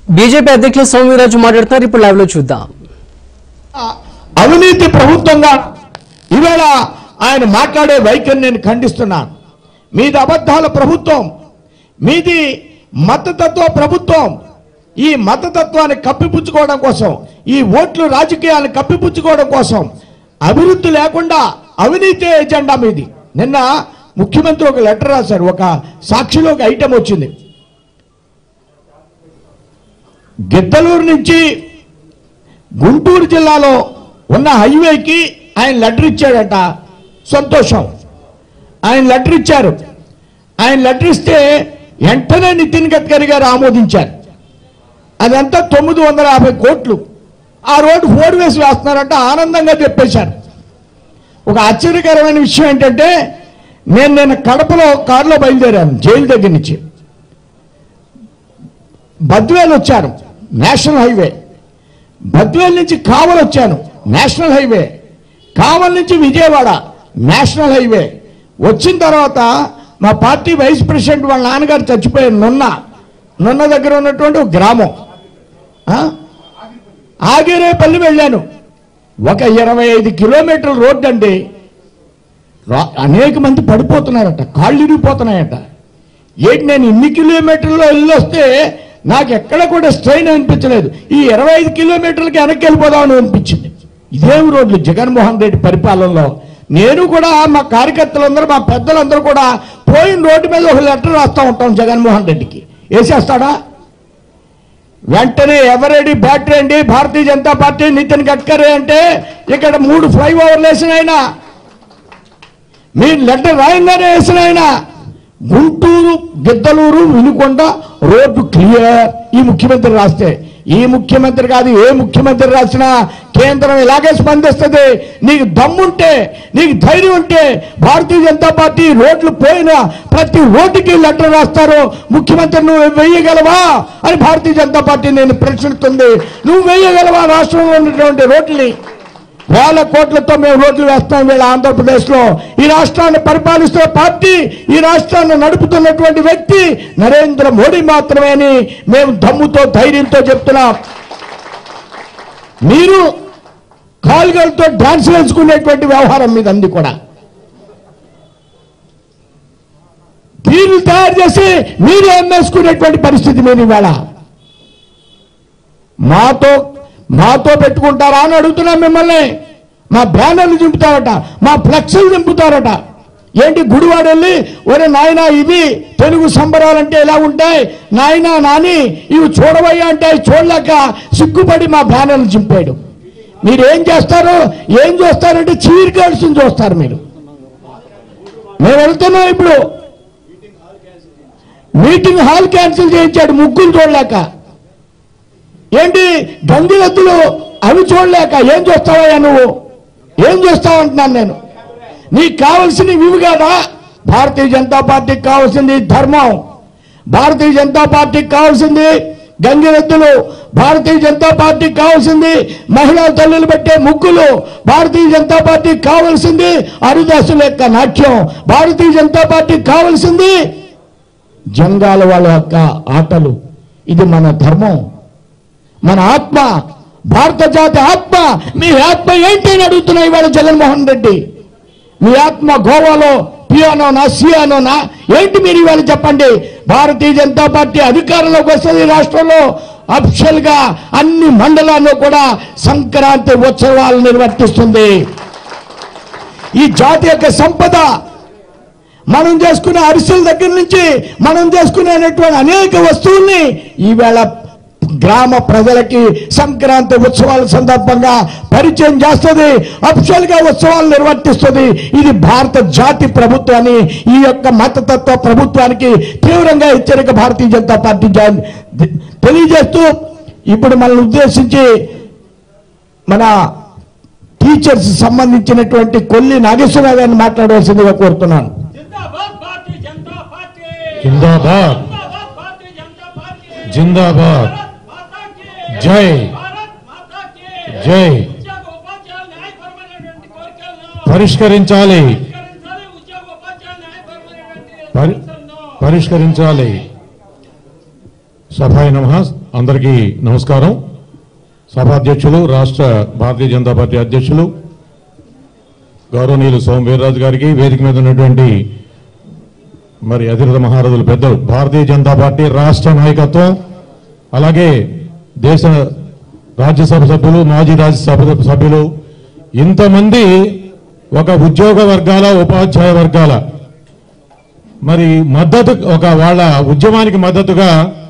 BJP అధ్యక్షులు సౌమ్యరాజు మాట్లాడుతున్నారు ఇప్పుడు లైవ్ లో చూద్దాం అవినీతి ప్రభుత్వంగా ఈవేళ ఆయన మాట్లాడే వైఖరి నేను ఖండిస్తున్నాను మీది అబద్ధాల ప్రభుత్వం మీది మతతత్వ ప్రభుత్వం ఈ మతతత్వాన్ని కప్పిపుచ్చుకోవడం కోసం ఈ ఓట్లు రాజకీయాన్ని కప్పిపుచ్చుకోవడం కోసం అభివృద్ధి లేకుండా అవినీతి ఎజెండా మీది నిన్న ముఖ్యమంత్రి ఒక లెటర్ రాశారు ఒక సాక్షిలో ఒక ఐటెం వచ్చింది గిద్దలూరు నుంచి గుంటూరు జిల్లాలో ఉన్న హైవేకి ఆయన లెటర్ ఇచ్చాడట సంతోషం ఆయన లెటర్ ఇచ్చారు ఆయన లెటర్ ఇస్తే వెంటనే నితిన్ గడ్కరీ గారు ఆమోదించారు అదంతా తొమ్మిది వందల యాభై కోట్లు ఆ రోడ్డు ఫోర్ వేసి వేస్తున్నారంట ఆనందంగా చెప్పేశారు ఒక ఆశ్చర్యకరమైన విషయం ఏంటంటే నేను నేను కడపలో కారులో బయలుదేరాను జైలు దగ్గర నుంచి బద్వేలు వచ్చాను నేషనల్ హైవే బద్వేల్ నుంచి కావల్ వచ్చాను నేషనల్ హైవే కావల్ నుంచి విజయవాడ నేషనల్ హైవే వచ్చిన తర్వాత మా పార్టీ వైస్ ప్రెసిడెంట్ వాళ్ళ నాన్నగారు చచ్చిపోయారు నున్న నున్న దగ్గర ఉన్నటువంటి ఒక గ్రామం ఆ? ఆగిరేపల్లి వెళ్ళాను ఒక ఇరవై ఐదు కిలోమీటర్ల రోడ్డు అండి రా- అనేక మంది పడిపోతున్నారట కాళ్ళు ఇరిగిపోతున్నాయట ఏంటి నేను ఇన్ని కిలోమీటర్లో వెళ్ళొస్తే నాకు ఎక్కడ కూడా స్ట్రెయిన్ అనిపించలేదు ఈ ఇరవై ఐదు కిలోమీటర్లకి వెనక్కి వెళ్ళిపోదామని అనిపించింది ఇదేం రోడ్లు జగన్మోహన్ రెడ్డి పరిపాలనలో నేను కూడా మా కార్యకర్తలందరూ మా పెద్దలందరూ కూడా పోయిన రోడ్డు మీద ఒక లెటర్ రాస్తూ ఉంటాం జగన్మోహన్ రెడ్డికి వేసేస్తాడా వెంటనే ఎవరెడీ బ్యాటరీ అండి భారతీయ జనతా పార్టీ నితిన్ గడ్కరీ అంటే ఇక్కడ మూడు ఫ్లైఓవర్లు వేసిన ఆయన మీరు లెటర్ రాయంగానే వేసిన ఆయన గుంటూరు గిద్దలూరు వినుకొండ రోడ్డు క్లియర్ ఈ ముఖ్యమంత్రి రాస్తే ఈ ముఖ్యమంత్రి కాదు ఏ ముఖ్యమంత్రి రాసినా కేంద్రం ఇలాగే స్పందిస్తుంది నీకు దమ్ముంటే నీకు ధైర్యం ఉంటే భారతీయ జనతా పార్టీ రోడ్లు పోయిన ప్రతి రోడ్డుకి లెటర్ రాస్తారు ముఖ్యమంత్రి నువ్వు వెయ్యగలవా అని భారతీయ జనతా పార్టీ నేను ప్రశ్నిస్తుంది నువ్వు వెయ్యగలవా రాష్ట్రంలో ఉన్నటువంటి రోడ్లని వేల కోట్లతో మేము రోడ్లు వేస్తాం వీళ్ళ ఆంధ్రప్రదేశ్లో ఈ రాష్ట్రాన్ని పరిపాలిస్తున్న పార్టీ ఈ రాష్ట్రాన్ని నడుపుతున్నటువంటి వ్యక్తి నరేంద్ర మోడీ మాత్రమే అని మేము దమ్ముతో ధైర్యంతో చెప్తున్నాం మీరు కాలుగలతో డాన్స్ వేసుకునేటువంటి వ్యవహారం మీద అంది కూడా తీరు తయారు చేసి మీరు అమ్మేసుకునేటువంటి పరిస్థితి మీరు ఇవాళ మాతో మాతో పెట్టుకుంటారా అని అడుగుతున్నాం మిమ్మల్ని మా బ్యానర్లు దింపుతారట మా ఫ్లెక్స్లు దింపుతారట ఏంటి గుడివాడ వెళ్ళి ఒరే నాయన ఇవి తెలుగు సంబరాలంటే ఎలా ఉంటాయి నాయన నాని ఇవి చూడవయ్యా అంటే అవి చూడలేక సిగ్గుపడి మా బ్యానర్లు చింపాడు మీరు ఏం చేస్తారు ఏం చూస్తారంటే చీర్ గర్ల్స్ చూస్తారు మీరు మేము వెళ్తున్నాం ఇప్పుడు మీటింగ్ హాల్ క్యాన్సిల్ చేయించాడు ముగ్గురు చూడలేక ఏంటి గంగిరెద్దులు అవి చూడలేక ఏం చూస్తావయ్యా నువ్వు ఏం చూస్తావంటున్నాను నేను నీకు కావలసినవి ఇవి కాదా భారతీయ జనతా పార్టీకి కావాల్సింది ధర్మం భారతీయ జనతా పార్టీకి కావాల్సింది గంగిరెద్దులు భారతీయ జనతా పార్టీకి కావాల్సింది మహిళా తల్లులు పెట్టే ముగ్గులు భారతీయ జనతా పార్టీకి కావాల్సింది హరిదాసుల యొక్క నాట్యం భారతీయ జనతా పార్టీకి కావాల్సింది జంగాల వాళ్ళ యొక్క ఆటలు ఇది మన ధర్మం మన ఆత్మ భారత జాతి ఆత్మ మీ ఆత్మ ఏంటి అని అడుగుతున్నా ఇవాళ జగన్మోహన్ రెడ్డి మీ ఆత్మ గోవాలో పియానోనా సియానోనా ఏంటి మీరు ఇవాళ చెప్పండి భారతీయ జనతా పార్టీ అధికారంలోకి వస్తుంది ఈ రాష్ట్రంలో అఫిషియల్ గా అన్ని మండలాల్లో కూడా సంక్రాంతి ఉత్సవాలు నిర్వర్తిస్తుంది ఈ జాతి యొక్క సంపద మనం చేసుకునే అరిసెల దగ్గర నుంచి మనం చేసుకునేటువంటి అనేక వస్తువుల్ని ఈవేళ గ్రామ ప్రజలకి సంక్రాంతి ఉత్సవాల సందర్భంగా పరిచయం చేస్తుంది అఫిషియల్ గా ఉత్సవాలు నిర్వర్తిస్తుంది ఇది భారత జాతి ప్రభుత్వాన్ని ఈ యొక్క మతతత్వ ప్రభుత్వానికి తీవ్రంగా హెచ్చరిక భారతీయ జనతా పార్టీ జా- తెలియజేస్తూ ఇప్పుడు మనల్ని ఉద్దేశించి మన టీచర్స్ సంబంధించినటువంటి కొల్లి నాగేశ్వరరావు గారిని మాట్లాడవలసిందిగా కోరుతున్నాను जिंदाबाद भारतीय जनता पार्टी जिंदाबाद जिंदाबाद भारतीय जनता पार्टी जिंदाबाद भारत माता की जय भारत माता की జై ఉద్యోగ ఉపాధ్యాయుల న్యాయపరమైనటువంటి కోరికలను పరిష్కరించాలి పరిష్కరించాలి ఉద్యోగ ఉపాధ్యాయుల న్యాయపరమైనటువంటి పరి- సమస్యలను పరిష్కరించాలి సభాయ నమ అందరికీ నమస్కారం సభాధ్యక్షులు రాష్ట్ర భారతీయ జనతా పార్టీ అధ్యక్షులు గౌరవనీయులు సోమ వీర్రాజు గారికి వేదిక మీద ఉన్నటువంటి మరి అధిరథ మహారథులు పెద్దలు భారతీయ జనతా పార్టీ రాష్ట్ర నాయకత్వం అలాగే దేశ రాజ్యసభ సభ్యులు మాజీ రాజ్యసభ సభ్యులు ఇంతమంది ఒక ఉద్యోగ వర్గాల ఉపాధ్యాయ వర్గాల మరి మద్దతు ఒక వాళ్ళ ఉద్యమానికి మద్దతుగా